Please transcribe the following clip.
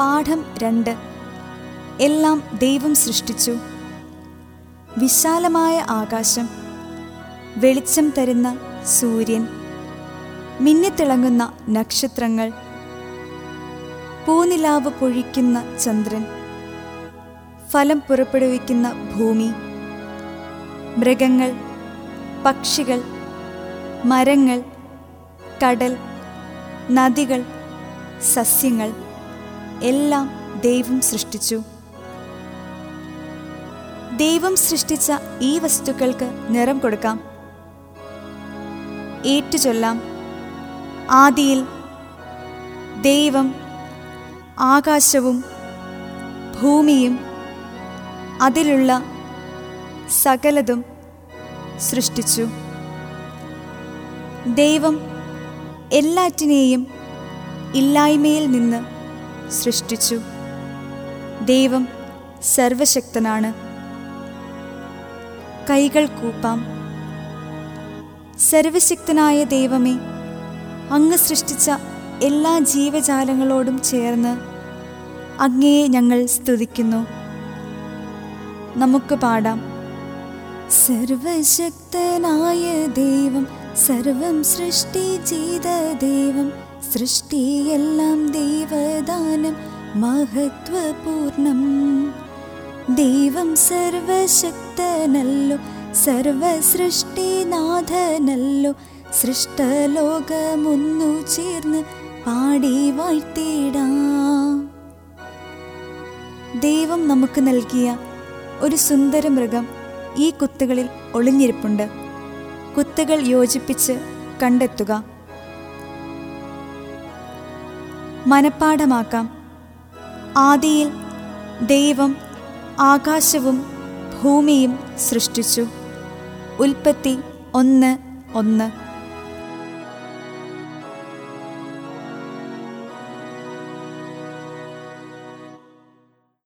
പാഠം രണ്ട് എല്ലാം ദൈവം സൃഷ്ടിച്ചു വിശാലമായ ആകാശം വെളിച്ചം തരുന്ന സൂര്യൻ മിന്നിത്തിളങ്ങുന്ന നക്ഷത്രങ്ങൾ പൂനിലാവ് പൊഴിക്കുന്ന ചന്ദ്രൻ ഫലം പുറപ്പെടുവിക്കുന്ന ഭൂമി മൃഗങ്ങൾ പക്ഷികൾ മരങ്ങൾ കടൽ നദികൾ സസ്യങ്ങൾ എല്ലാം ദൈവം സൃഷ്ടിച്ചു ദൈവം സൃഷ്ടിച്ച ഈ വസ്തുക്കൾക്ക് നിറം കൊടുക്കാം ഏറ്റുചൊല്ലാം ആദിയിൽ ദൈവം ആകാശവും ഭൂമിയും അതിലുള്ള സകലതും സൃഷ്ടിച്ചു ദൈവം എല്ലാറ്റിനെയും ഇല്ലായ്മയിൽ നിന്ന് സൃഷ്ടിച്ചു ദൈവം സർവശക്തനാണ് കൈകൾ കൂപ്പാം സർവശക്തനായ ദൈവമേ അങ്ങ് സൃഷ്ടിച്ച എല്ലാ ജീവജാലങ്ങളോടും ചേർന്ന് അങ്ങയെ ഞങ്ങൾ സ്തുതിക്കുന്നു നമുക്ക് പാടാം സർവശക്തനായ ദൈവം സർവം സൃഷ്ടി ചെയ്ത ദൈവം സൃഷ്ടിയെല്ലാം ദൈവദാനം മഹത്വപൂർണം ദൈവം സർവശക്തനല്ലോ സർവസൃഷ്ടിനാഥനല്ലോ സൃഷ്ടലോകമൊന്നു ചേർന്ന് പാടി വാഴ്ത്തിടാം ദൈവം നമുക്ക് നൽകിയ ഒരു സുന്ദര മൃഗം ഈ കുത്തുകളിൽ ഒളിഞ്ഞിരിപ്പുണ്ട് കുത്തുകൾ യോജിപ്പിച്ച് കണ്ടെത്തുക മനപ്പാഠമാക്കാം ആദിയിൽ ദൈവം ആകാശവും ഭൂമിയും സൃഷ്ടിച്ചു ഉൽപ്പത്തി ഒന്ന് ഒന്ന്